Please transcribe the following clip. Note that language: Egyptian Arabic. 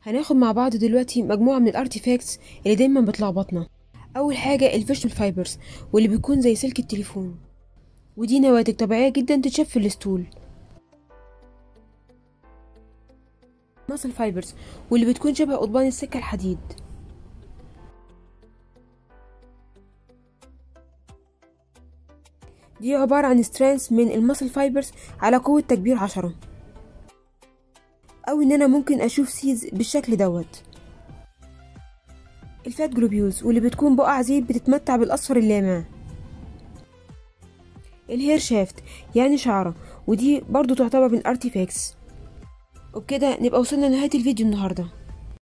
هناخد مع بعض دلوقتي مجموعة من الارتيفاكتس اللي دايما بتلخبطنا أول حاجة الفيجوال فايبرز واللي بيكون زي سلك التليفون ودي نواتج طبيعية جدا تتشاف في الاسطول ماسل فايبرز واللي بتكون شبه قضبان السكة الحديد دي عبارة عن سترانس من الماسل فايبرز على قوة تكبير عشرة أو إن أنا ممكن أشوف سيدز بالشكل دوت الفات جلوبيولز واللي بتكون بقع زيت بتتمتع بالأصفر اللامع الهير شافت يعني شعرة ودي برضو تعتبر من الارتيفاكتس وبكده نبقى وصلنا لنهاية الفيديو النهارده